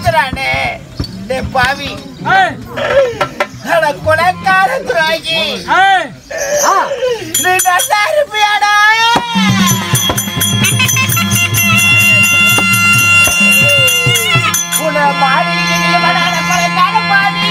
ஏத்துறானே டே பாவி அட கொலைக்கார துராகி நீ நல்லா இருப்பியாடா உன மாடி நீ வடாத கொலைக்கார பாவி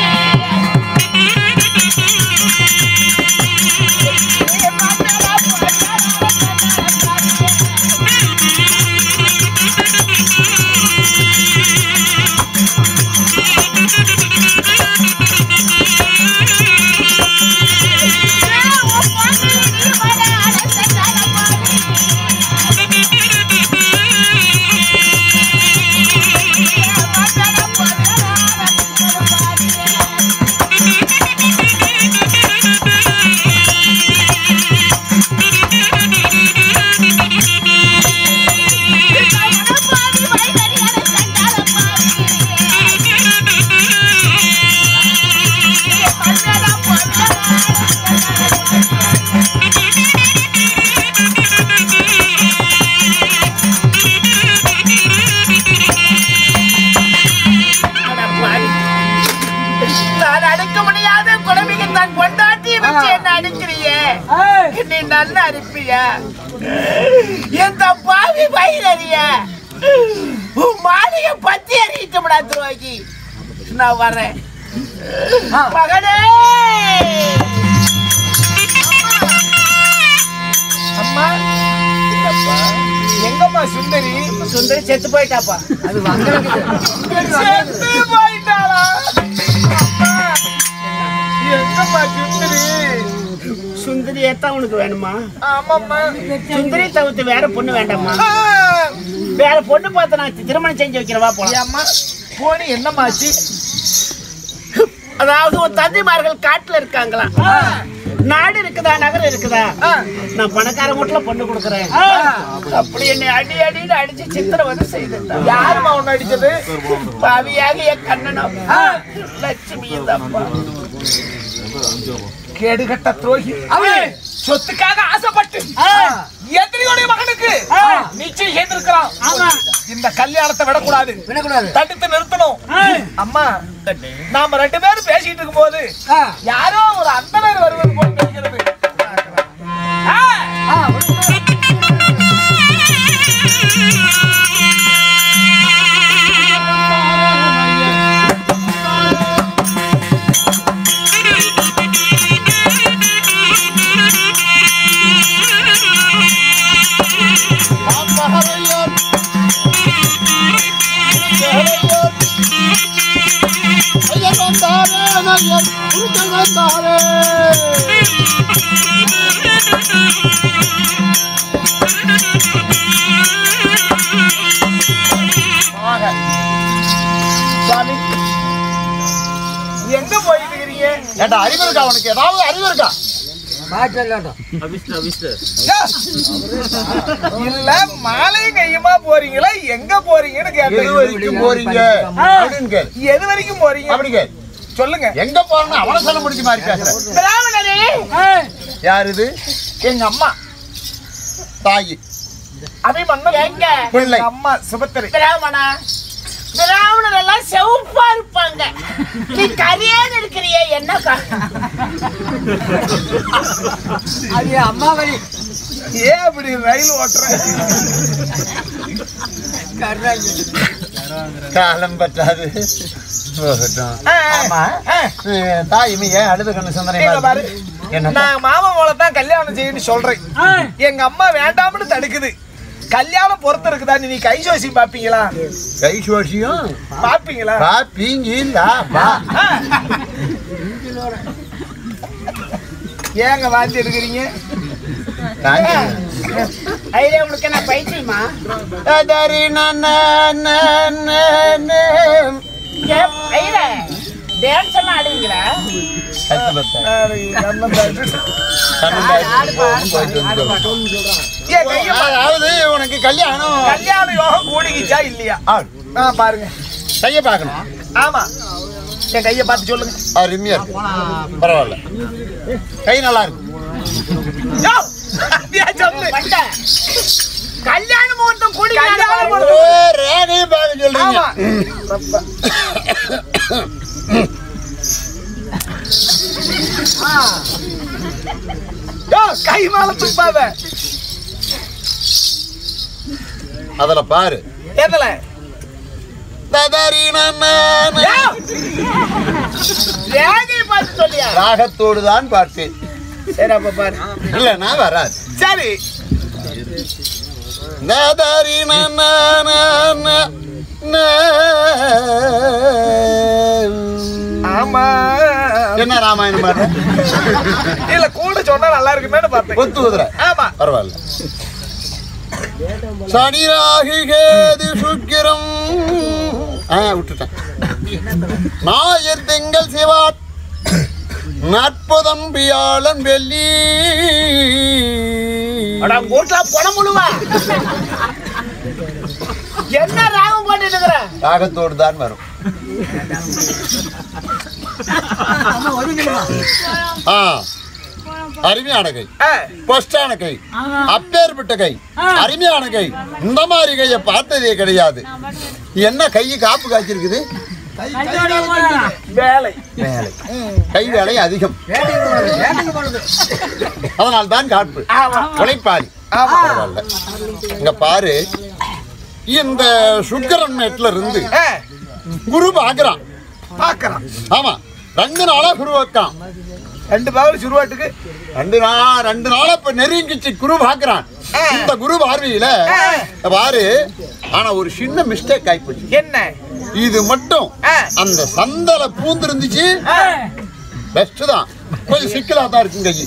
அட பாவி. நான் அடக்க முடியாத குழந்தைங்க தான் கொண்டாட்டி வச்சு என்ன அடிக்கிறியே நீ நல்லா இருப்பியா எந்த பாவி பயிரறிய உன் மாளிகை பத்தி அறியிட்டோம்டா துரோகி நான் வரேன் மகனே அம்மா என்னப்பா? எங்கம்மா சுந்தரி சுந்தரி செத்து போயிட்டாப்பா செத்து போயிட்டாளா அம்மா, எங்கம்மா சுந்தரி சுந்தரியே தான் உனக்கு வேணுமா ஆமாம்மா சுந்தரி தவிர்த்து வேற பொண்ணு வேண்டாமா ஆ, வேற பொண்ணு பார்த்து நான் திருமணம் செஞ்சு வைக்கிறவா போலாம் அம்மா போனி என்னம்மாச்சு அதாவது உன் தந்தைமார்கள் காட்டுல இருக்காங்களா நாடு இருக்குதா நகரம் இருக்குதா ஆ. நான் பணக்கார வீட்டுல பொண்ணு கொடுக்குறேன் அப்படி என்னை அடி அடின்னு அடிச்சு சித்திரை வந்து செய்துட்டான் யாரும்மா உன்னை அடிச்சது பாவியாக என் கண்ணனும் லட்சுமி தப்பா கேடுகட்ட துரோகி சொத்துக்காக ஆசைப்பட்டு எதிரியோடைய மகனுக்கு நிச்சயம் செய்திருக்கலாம் இந்த கல்யாணத்தை விடக்கூடாது விடக்கூடாது தடுத்து நிறுத்தணும் அம்மா நாம ரெண்டு பேரும் பேசிட்டு இருக்கும் போது யாரோ ஒரு அந்தனர் வருவது போல் தெரிகிறது ஆ, வாங்க. சுவாமி எங்க போயிட்டு இருக்கிறீங்க ஏண்டா அறிவு இருக்கா உனக்கு ஏதாவது அறிவு இருக்கா இல்ல மாலையும் கையுமா போறீங்களா எங்க போறீங்கன்னு எது கேட்டேன் வரைக்கும் போறீங்க அப்படின்னு கேளு எது வரைக்கும் போறீங்க அப்படி கேளு சொல்லுங்க எங்க போறேன்னு அவனை சொல்ல முடிஞ்ச மாதிரி பேசுற பிராமணரே யார் இது எங்க அம்மா தாயி அபிமன்னம் எங்க பிள்ளை எங்க அம்மா சுபத்திரை பிராமணா பிராமணர் எல்லாம் செவப்பா இருப்பாங்க நீ கரியான்னு இருக்கிறியே என்ன காரணம்? அது அம்மா வழி ஏன் அப்படி ரயில் ஓட்டுறேன் காலம் பற்றாது போகட்டும் ஆமா அஹ், தாயுமே ஏன் அழுது கண்ணு சந்தனை இங்க பாரு. என்ன நான் மாமா மூலம் தான் கல்யாணம் செய்யணும்னு சொல்றேன் எங்க அம்மா வேண்டாம்னு தடுக்குது கல்யாணம் பொறுத்து இருக்குதா நீ கை ஜோசி பாப்பீங்களா கை சோசியும் பாப்பீங்களா பாப்பீங்களா பா ஆ. ஏங்க வாந்தி எடுக்கிறீங்க ஐயா உனக்கு என்ன பைத்தியமா அதரி நன்ன ஐயா டான்ஸ் எல்லாம் ஆடுவீங்களா ஆடு, நம்ம பாட்டு. ஏன் கையை பாரு. அதாவது உனக்கு கல்யாணம் கல்யாண யோகம் கூடிக்கிச்சா இல்லையா ஆள். ஆ பாருங்க கைய பார்க்கணும் ஆமா என் கையை பார்த்து சொல்லுங்க அருமையா இருக்கு பரவாயில்ல கை நல்லா இருக்கு யோ, அப்படியா சொல்லு வந்த கல்யாண முகூர்த்தம் கூடி கல்யாண ஓ, முகூர்த்தம். ரேகையை பார்க்க சொல்றீங்க ஆமா யோ, கை மேல துப்பாத அதுல பாரு எதுல ததறினன. யோ, ரேகையை பார்த்து சொல்லியா ராகத்தோடு தான் பார்த்தேன் சரி அப்ப பாரு இல்லைன்னா வராது சரி ததறினன. ஆமா என்ன ராமாயணம் பாரு இல்ல கூட சொன்னா நல்லா இருக்குமேனு பார்த்தேன் ஒத்து குதிரை ஆமா பரவாயில்ல சனிராகி கேது சுக்கிரம் ஆ விட்டுட்டேன் ஞாயிறு திங்கள் சிவாட் நற்புதம் பியாளன் வெள்ளி அட கூட்டா பணம் முழுவா என்ன ராகம் பண்ணிட்டு இருக்கிற ராகத்தோடு தான் வரும் ஆ அருமையான கை ஆ, பொஸ்டான கை அப்பேற்பட்ட கை அருமையான கை இந்த மாதிரி கையை பார்த்ததே கிடையாது என்ன கை காப்பு காய்ச்சிருக்குது வேலை வேலை கை வேலை அதிகம் அதனால் தான் காப்பு உழைப்பாளி ஆமா. பரவாயில்ல இங்க பாரு இந்த சுக்கரன் மேட்ல இருந்து ஆ, குரு பாக்குறான் பாக்குறான் ஆமா ரெண்டு நாளா குரு வைக்கான் ரெண்டு பகல் சுருவாட்டுக்கு ரெண்டு நா ரெண்டு நாளா இப்ப நெருங்கிச்சு குரு பாக்குறான் இந்த குரு பார்வையில பாரு ஆனா ஒரு சின்ன மிஸ்டேக் ஆயிப்போச்சு என்ன இது மட்டும் ஆ. அந்த சந்தல பூந்து இருந்துச்சு பெஸ்ட் தான் கொஞ்சம் சிக்கலா தான் இருக்கும் கை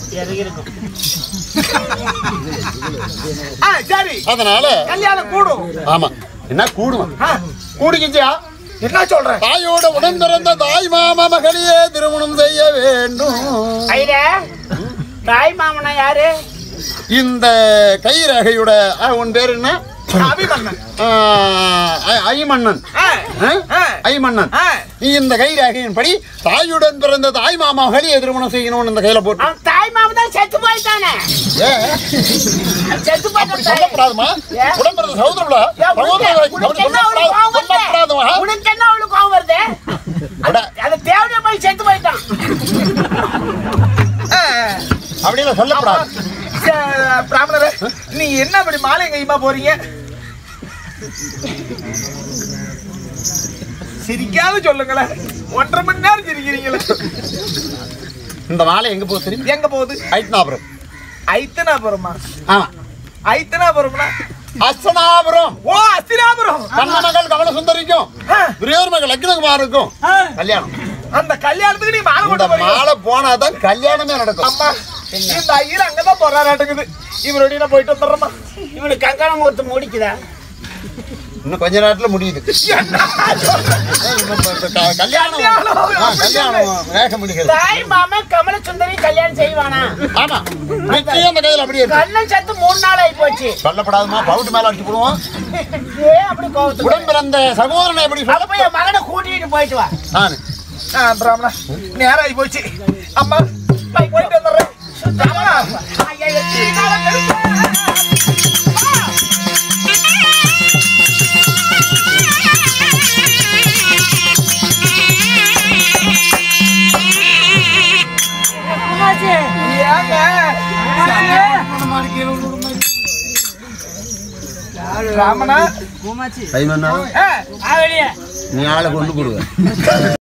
ஆ, சரி அதனால கல்யாணம் கூடும் ஆமா என்ன கூடுமா ஆ, கூடிக்கிச்சா என்ன சொல்ற தாயோட உடன் பிறந்த தாய் மாமா மகளையே திருமணம் செய்ய வேண்டும் ஐயா தாய் மாமனா யாரு இந்த கை ரகையோட ஆ, உன் பேர் என்ன அபிமன்னன் ஆ, ஐ- ஐமன்னன் ஆ, ஆ? ஆ. ஐமன்னன் ஆ, நீ இந்த கை ரகையின் படி தாயுடன் பிறந்த தாய் மாமா மகளையே திருமணம் செய்யணும்னு இந்த கையில போட்டு அவன் தாய் மாமன் தான் செத்து போயிட்டானே ஏ செத்து அப்படி போயிட்டான் சொல்லக்கூடாதுமா ஏன்? உடன் பிறந்த சகோதரங்களா ஏன் உனக்கு- சகோதரங்களை உனக்கு அப்படி என்ன அவளுக்கு கோவம் வருது? சொல்லக்கூடாதுமா உனக்கு என்ன அவளுக்கு கோவம் வருது அட. அது தேவையா போய் செத்து போயிட்டான் ஆ, அப்படின்னு சொல்லக்கூடாது ச- பிராமணரே நீ என்ன அப்படி மாலை கையுமா போறீங்க சிரிக்காத சொல்லுங்களேன் ஒன்றரை மணி நேரம் சிரிக்கிறீங்களே இந்த மாலை எங்க போகுது தெரியும் எங்க போகுது ஐட்னாபுரம் ஐத்தனாபுரமா ஆமா ஐத்தனாபுரம்னா அஸ்தனாபுரம் ஓ அஸ்தினாபுரம் கண்ண மகள் கமல சுந்தரிக்கும் ஆ, துரியோர் மகள் லக்னகுமாருக்கும் கல்யாணம் அந்த கல்யாணத்துக்கு நீ மாலை இந்த கொண்டு போறீங்க மாலை போனாதான் கல்யாணமே நடக்கும் அம்மா இந்த ஐயர் அங்கதான் போறாராட்டுக்குது இவரோட நான் போயிட்டு வந்துடுறேம்மா இவனுக்கு கங்கண முகூர்த்தம் முடிக்குதா இன்னும் கொஞ்ச நேரத்துல முடியுது ஏய், இப்ப- இப்ப- இப்ப க- கல்யாணம் ஆ, கல்யாணம் வேக முடிகிறது தாய் மாமன் கமல சுந்தரி கல்யாணம் செய்வானா ஆமா நிச்சயம் அந்த கையில அப்படியே இருக்கு கண்ணன் சத்து மூணு நாள் ஆகி போச்சு சொல்லப்படாதுமா பவுட்டு மேல அடிச்சு போடுவோம் ஏன் அப்படி கோவத்துக்கு உடன் பிறந்த சகோதரனை எப்படி அப்ப சொல்ல போய் என் மகனை கூட்டிட்டு போயிட்டு வா நானு ஆ, பிராமணா நேரம் ஆகி போச்சு அம்மா நான் போயிட்டு வந்துடுறேன் பிராமணா ஐயா, எத்தனை நாளா பெருசா? ஏங்க ராமனா கைமண்ணா ஆ, ஆ, வெளியே நீ ஆளை கொண்டு கொடுங்க